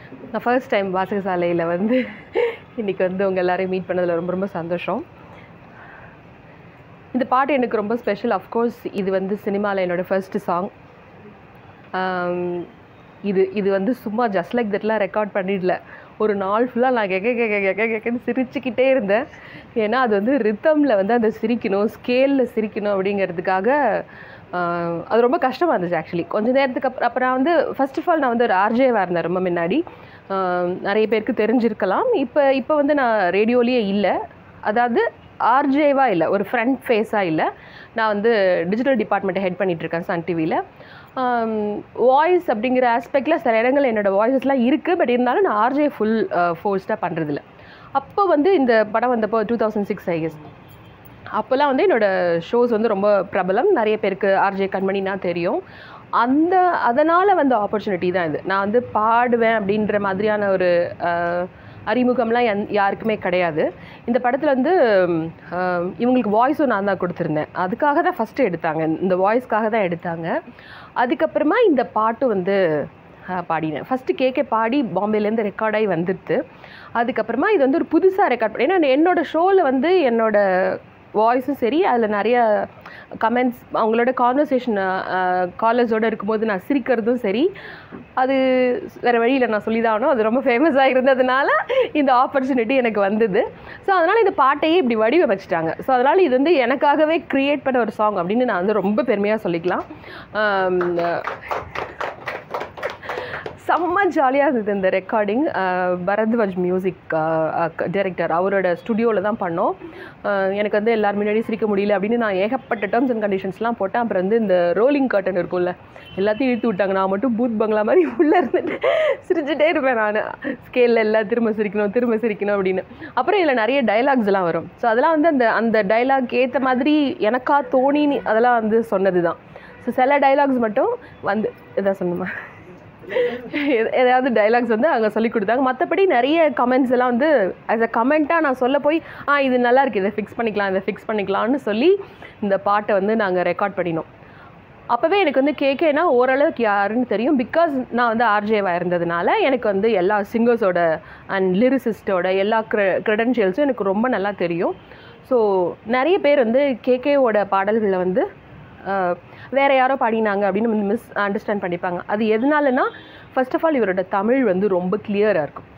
நான் first time வாசகசாலையில் வந்து இன்றைக்கி வந்து உங்கள் எல்லாரையும் மீட் பண்ணதில் ரொம்ப ரொம்ப சந்தோஷம் இந்த பாட்டு எனக்கு ரொம்ப ஸ்பெஷல் அஃப்கோர்ஸ் இது வந்து சினிமாவில் என்னோடய ஃபர்ஸ்ட் சாங் இது இது வந்து சும்மா ஜஸ்ட் லைக் தட்லாம் ரெக்கார்ட் பண்ணிடல ஒரு நாள் ஃபுல்லாக நான் கெக்க கெக்க கெக்க கெக்கன்னு சிரிச்சுக்கிட்டே இருந்தேன் ஏன்னா அது வந்து ரித்தமில் வந்து அந்த சிரிக்கணும் ஸ்கேலில் சிரிக்கணும் அப்படிங்கிறதுக்காக ஆஹ், அது ரொம்ப கஷ்டமாக இருந்துச்சு ஆக்சுவலி கொஞ்ச நேரத்துக்கு அப்புறம் அப்புறம் நான் வந்து ஃபர்ஸ்ட் ஆஃப் ஆல் நான் வந்து ஒரு ஆர்ஜேவாக இருந்தேன் ரொம்ப முன்னாடி ஆஹ், நிறைய பேருக்கு தெரிஞ்சிருக்கலாம் இப்போ இப்போ வந்து நான் ரேடியோலேயே இல்லை அதாவது ஆர்ஜேவாக இல்லை ஒரு ஃப்ரண்ட் ஃபேஸாக இல்லை நான் வந்து டிஜிட்டல் டிபார்ட்மெண்ட்டை ஹெட் பண்ணிகிட்ருக்கேன் சன் டிவியில் வாய்ஸ் அப்படிங்கிற ஆஸ்பெக்டில் சில இடங்கள் என்னோடய வாய்ஸஸ்லாம் இருக்குது பட் இருந்தாலும் நான் ஆர்ஜே ஃபுல் ஃபோர்ஸ்டாக பண்ணுறதில்ல அப்போ வந்து இந்த படம் வந்தப்போ டூ தௌசண்ட் சிக்ஸ் ஐஎஸ் அப்போல்லாம் வந்து என்னோடய ஷோஸ் வந்து ரொம்ப பிரபலம் நிறைய பேருக்கு ஆர்ஜே கண்மணினா தெரியும் அந்த அதனால் வந்த ஆப்பர்ச்சுனிட்டி தான் இது நான் வந்து பாடுவேன் அப்படின்ற மாதிரியான ஒரு அஹ், அறிமுகம்லாம் எந் யாருக்குமே கிடையாது இந்த படத்தில் வந்து ம், அஹ், இவங்களுக்கு வாய்ஸும் நான் தான் கொடுத்துருந்தேன் அதுக்காக தான் ஃபஸ்ட்டு எடுத்தாங்க இந்த வாய்ஸ்க்காக தான் எடுத்தாங்க அதுக்கப்புறமா இந்த பாட்டு வந்து அஹ், பாடினேன் ஃபஸ்ட்டு கேட்க பாடி பாம்பேலேருந்து ரெக்கார்ட் ஆகி வந்துடுது அதுக்கப்புறமா இது வந்து ஒரு புதுசாக ரெக்கார்ட் பண்ணி ஏன்னா என்னோட ஷோவில் வந்து என்னோட வாய்ஸும் சரி அதில் நிறைய கமெண்ட்ஸ் அவங்களோட கான்வர்சேஷன் காலர்ஸோடு இருக்கும்போது நான் சிரிக்கிறதும் சரி அது வேறு வழியில் நான் சொல்லி தான் ஆகணும் அது ரொம்ப ஃபேமஸாக இருந்ததுனால இந்த ஆப்பர்ச்சுனிட்டி எனக்கு வந்தது ஸோ அதனால் இந்த பாட்டையே இப்படி வடிவமைச்சிட்டாங்க ஸோ அதனால் இது வந்து எனக்காகவே க்ரியேட் பண்ண ஒரு சாங் அப்படின்னு நான் வந்து ரொம்ப பெருமையாக சொல்லிக்கலாம் ஆம், செம்ம ஜாலியாக இருந்தது இந்த ரெக்கார்டிங் பரத்வாஜ் மியூசிக் டைரக்டர் அவரோட ஸ்டுடியோவில் தான் பண்ணோம் அஹ் எனக்கு வந்து எல்லார் முன்னாடி சிரிக்க முடியல அப்படின்னு நான் ஏகப்பட்ட டேர்ம்ஸ் அண்ட் கண்டிஷன்ஸ்லாம் போட்டேன் அப்புறம் வந்து இந்த ரோலிங் கர்டன் இருக்கும்ல எல்லாத்தையும் இழுத்து விட்டாங்க நான் மட்டும் பூத் பங்களா மாதிரி உள்ளே இருந்துட்டு சிரிச்சுட்டே இருப்பேன் நான் ஸ்கேலில் எல்லாம் திரும்ப சிரிக்கணும் திரும்ப சிரிக்கணும் அப்படின்னு அப்புறம் இதில் நிறைய டைலாக்ஸ் எல்லாம் வரும் ஸோ அதெல்லாம் வந்து அந்த அந்த டைலாக் ஏற்ற மாதிரி எனக்கா தோணின்னு அதெல்லாம் வந்து சொன்னது தான் ஸோ சில டைலாக்ஸ் மட்டும் வந்து எதாவது சொன்னோமா எத- ஏதாவது டைலாக்ஸ் வந்து அங்கே சொல்லி கொடுத்தாங்க மற்றபடி நிறைய கமெண்ட்ஸ் எல்லாம் வந்து ஆஸ் அ கமெண்ட்டாக நான் சொல்ல போய் ஆ இது நல்லா இருக்கு இதை ஃபிக்ஸ் பண்ணிக்கலாம் இதை ஃபிக்ஸ் பண்ணிக்கலாம்னு சொல்லி இந்த பாட்டை வந்து நாங்கள் ரெக்கார்ட் பண்ணினோம் அப்போவே எனக்கு வந்து கேகேனா ஓரளவுக்கு யாருன்னு தெரியும் பிகாஸ் நான் வந்து ஆர்ஜேவாக இருந்ததுனால எனக்கு வந்து எல்லா சிங்கர்ஸோட அண்ட் லிரிசிஸ்டோட எல்லா க்ரெ க்ரெடென்ஷியல்ஸும் எனக்கு ரொம்ப நல்லா தெரியும் ஸோ நிறைய பேர் வந்து கேகேவோட பாடல்களை வந்து ஆஹ், வேற யாரோ பாடினாங்க அப்படின்னு மிஸ் அண்டர்ஸ்டாண்ட் பண்ணிப்பாங்க அது எதனாலனா ஃபர்ஸ்ட் ஆஃப் ஆல் இவரோட தமிழ் வந்து ரொம்ப கிளியராக இருக்கும்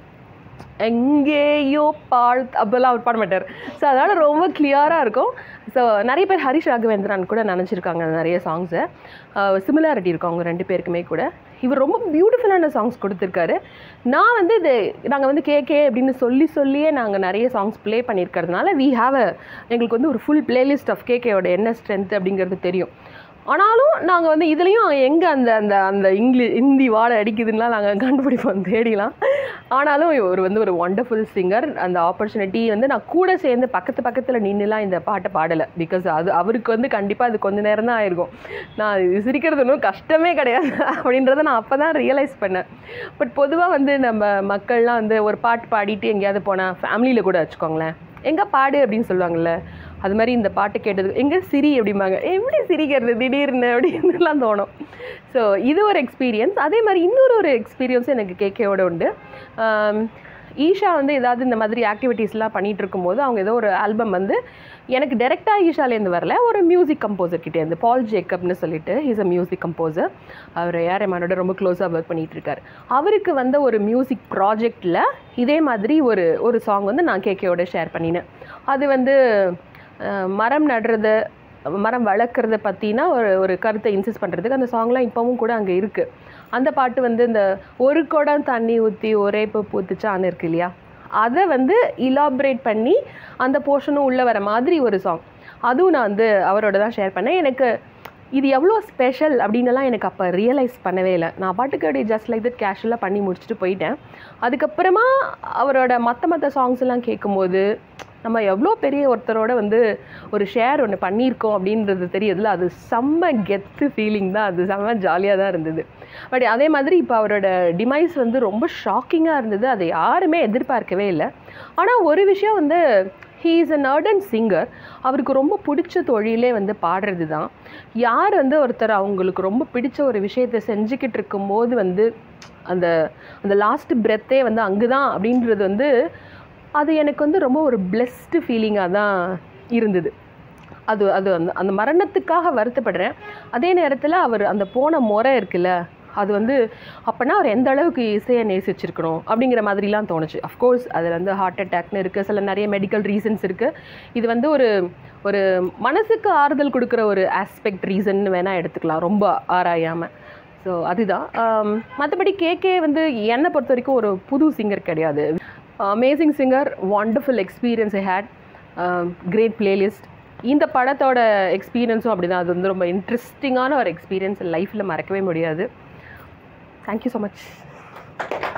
எங்கேயோ பாழ் அப்போல்லாம் அவர் பாட மாட்டார் ஸோ அதனால் ரொம்ப கிளியராக இருக்கும் ஸோ நிறைய பேர் ஹரிஷ் ராகவேந்திரன் கூட நினச்சிருக்காங்க நிறைய சாங்ஸை சிமிலாரிட்டி இருக்கும் அவங்க ரெண்டு பேருக்குமே கூட இவர் ரொம்ப பியூட்டிஃபுல்லான சாங்ஸ் கொடுத்துருக்காரு நான் வந்து இது நாங்கள் வந்து கேகே அப்படின்னு சொல்லி சொல்லியே நாங்கள் நிறைய சாங்ஸ் ப்ளே பண்ணியிருக்கிறதுனால வி ஹாவ் அ எங்களுக்கு வந்து ஒரு ஃபுல் பிளேலிஸ்ட் ஆஃப் கேகேயோட என்ன ஸ்ட்ரென்த் அப்படிங்கிறது தெரியும் ஆனாலும் நாங்கள் வந்து இதுலேயும் எங்கே அந்த அந்த அந்த இங்கிலீஷ் ஹிந்தி வாடை அடிக்குதுன்னா நாங்கள் கண்டுபிடிப்போம் தேடிலாம் ஆனாலும் இவர் வந்து ஒரு ஒண்டர்ஃபுல் சிங்கர் அந்த ஆப்பர்ச்சுனிட்டி வந்து நான் கூட சேர்ந்து பக்கத்து பக்கத்தில் நின்றுலாம் இந்த பாட்டை பாடலை பிகாஸ் அது அவருக்கு வந்து கண்டிப்பாக அது கொஞ்ச நேரம் தான் ஆயிருக்கும் நான் இது சிரிக்கிறது ஒன்றும் கஷ்டமே கிடையாது அப்படின்றத நான் அப்போ தான் ரியலைஸ் பண்ணேன் பட் பொதுவாக வந்து நம்ம மக்கள்லாம் வந்து ஒரு பாட்டு பாடிட்டு எங்கேயாவது போனால் ஃபேமிலியில் கூட வச்சுக்கோங்களேன் எங்கே பாடு அப்படின்னு சொல்லுவாங்கல்ல அது மாதிரி இந்த பாட்டு கேட்டது எங்கே சிரி அப்படிம்பாங்க எப்படி சிரிக்கிறது திடீர்னு அப்படின்னுலாம் தோணும் ஸோ இது ஒரு எக்ஸ்பீரியன்ஸ் அதே மாதிரி இன்னொரு ஒரு எக்ஸ்பீரியன்ஸ் எனக்கு கேகேவோட உண்டு ஆம், ஈஷா வந்து ஏதாவது இந்த மாதிரி ஆக்டிவிட்டீஸ்லாம் பண்ணிகிட்டு இருக்கும்போது அவங்க ஏதோ ஒரு ஆல்பம் வந்து எனக்கு டேரெக்டாக ஈஷாலேருந்து வரல ஒரு மியூசிக் கம்போசர் கிட்டேருந்து பால் ஜேக்கப்னு சொல்லிட்டு இஸ் அ மியூசிக் கம்போசர் அவர் ஏஆர் ரஹ்மானோட ரொம்ப க்ளோஸாக ஒர்க் பண்ணிட்டு இருக்காரு அவருக்கு வந்த ஒரு மியூசிக் ப்ராஜெக்டில் இதே மாதிரி ஒரு ஒரு சாங் வந்து நான் கேகேயோட ஷேர் பண்ணினேன் அது வந்து அஹ், மரம் நடுறது மரம் வளர்க்குறத பற்றினா ஒரு ஒரு கருத்தை இன்சிஸ்ட் பண்ணுறதுக்கு அந்த சாங்லாம் இப்போவும் கூட அங்கே இருக்குது அந்த பாட்டு வந்து இந்த ஒரு குடம் தண்ணி ஊற்றி ஒரே இப்போ பூத்துச்சான்னு இருக்கு இல்லையா அதை வந்து இலாபரேட் பண்ணி அந்த போர்ஷனும் உள்ளே வர மாதிரி ஒரு சாங் அதுவும் நான் வந்து அவரோட தான் ஷேர் பண்ணேன் எனக்கு இது எவ்வளோ ஸ்பெஷல் அப்படின்னுலாம் எனக்கு அப்போ ரியலைஸ் பண்ணவே இல்லை நான் பாட்டுக்கு அப்படியே ஜஸ்ட் லைக் தட் கேஷுவலாக பண்ணி முடிச்சுட்டு போயிட்டேன் அதுக்கப்புறமா அவரோட மற்ற மற்ற சாங்ஸ் எல்லாம் கேட்கும்போது நம்ம எவ்வளோ பெரிய ஒருத்தரோட வந்து ஒரு ஷேர் ஒன்று பண்ணியிருக்கோம் அப்படின்றது தெரியுதுல அது செம்ம கெத்து ஃபீலிங் தான் அது செம்ம ஜாலியாக தான் இருந்தது பட் அதே மாதிரி இப்போ அவரோட டிமைஸ் வந்து ரொம்ப ஷாக்கிங்காக இருந்தது அதை யாருமே எதிர்பார்க்கவே இல்லை ஆனால் ஒரு விஷயம் வந்து ஹீ இஸ் அ நர்டன் சிங்கர் அவருக்கு ரொம்ப பிடிச்ச தொழிலே வந்து பாடுறது தான் யார் வந்து ஒருத்தர் அவங்களுக்கு ரொம்ப பிடிச்ச ஒரு விஷயத்தை செஞ்சுக்கிட்டு இருக்கும்போது வந்து அந்த அந்த லாஸ்ட் பிரெத்தே வந்து அங்கே தான் அப்படின்றது வந்து அது எனக்கு வந்து ரொம்ப ஒரு பிளெஸ்டு ஃபீலிங்காக தான் இருந்தது அது அது அந்த அந்த மரணத்துக்காக வருத்தப்படுறேன் அதே நேரத்தில் அவர் அந்த போன முறை இருக்குல்ல அது வந்து அப்போனா அவர் எந்த அளவுக்கு இசையை நேசிச்சிருக்கணும் அப்படிங்கிற மாதிரிலாம் தோணுச்சு அஃப்கோர்ஸ் அதில் வந்து ஹார்ட் அட்டாக்னு இருக்குது சில நிறைய மெடிக்கல் ரீசன்ஸ் இருக்குது இது வந்து ஒரு ஒரு மனசுக்கு ஆறுதல் கொடுக்குற ஒரு ஆஸ்பெக்ட் ரீசன் வேணால் எடுத்துக்கலாம் ரொம்ப ஆராயாமல் ஸோ அதுதான் மற்றபடி கேகே வந்து என்னை பொறுத்த வரைக்கும் ஒரு புது சிங்கர் கிடையாது amazing singer wonderful experience I had great playlist இந்த படத்தோட எக்ஸ்பீரியன்ஸும் அப்படி தான் அது வந்து ரொம்ப இன்ட்ரெஸ்டிங்கான ஒரு எக்ஸ்பீரியன்ஸ் லைஃப்பில் மறக்கவே முடியாது தேங்க்யூ ஸோ மச்